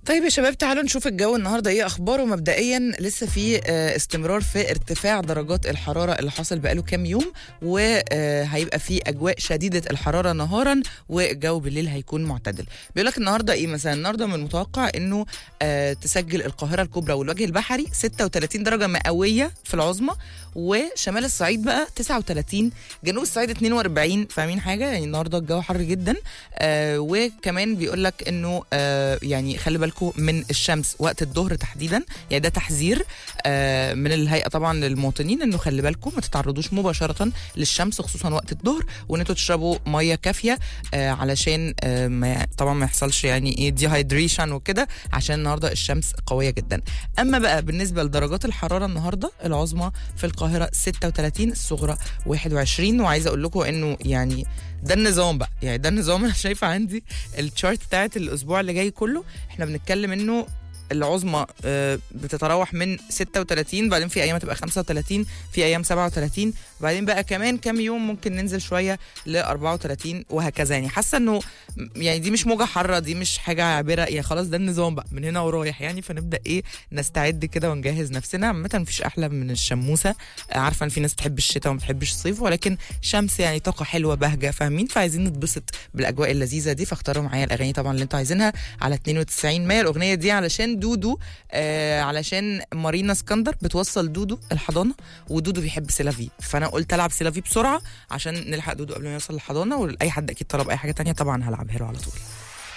طيب يا شباب تعالوا نشوف الجو النهارده ايه اخباره مبدئيا لسه في آه، استمرار في ارتفاع درجات الحراره اللي حاصل بقاله كام يوم وهيبقى في اجواء شديده الحراره نهارا والجو بالليل هيكون معتدل بيقول لك النهارده ايه مثلا النهارده من المتوقع انه آه، تسجل القاهره الكبرى والوجه البحري 36 درجه مئويه في العظمى وشمال الصعيد بقى 39 جنوب الصعيد 42 فاهمين حاجه يعني النهارده الجو حر جدا آه وكمان بيقول لك انه آه يعني خلي بالكم من الشمس وقت الظهر تحديدا يعني ده تحذير آه من الهيئه طبعا للمواطنين انه خلي بالكم ما تتعرضوش مباشره للشمس خصوصا وقت الظهر وان انتوا تشربوا ميه كافيه آه علشان آه ما طبعا ما يحصلش يعني ايه ديهايدريشن وكده عشان النهارده الشمس قويه جدا اما بقى بالنسبه لدرجات الحراره النهارده العظمى في القاهره 36 الصغرى 21 وعايزه اقول لكم انه يعني ده النظام بقى يعني ده النظام انا شايفه عندي التشارت بتاعت الاسبوع اللي جاي كله احنا بنتكلم انه العظمى آه، بتتراوح من 36 بعدين في ايام تبقى 35 في ايام 37 بعدين بقى كمان كام يوم ممكن ننزل شويه ل 34 وهكذا يعني حاسه انه م- يعني دي مش موجه حاره دي مش حاجه عابره يعني خلاص ده النظام بقى من هنا ورايح يعني فنبدا ايه نستعد كده ونجهز نفسنا عامه مفيش احلى من الشموسه آه، عارفه ان في ناس تحب الشتاء وما بتحبش الصيف ولكن شمس يعني طاقه حلوه بهجه فاهمين فعايزين نتبسط بالاجواء اللذيذه دي فاختاروا معايا الاغاني طبعا اللي انتوا عايزينها على 92 100 الاغنيه دي علشان دودو آه علشان مارينا اسكندر بتوصل دودو الحضانه ودودو بيحب سيلافي فانا قلت العب سيلافي بسرعه عشان نلحق دودو قبل ما يوصل الحضانه واي حد اكيد طلب اي حاجه تانية طبعا هلعبها له على طول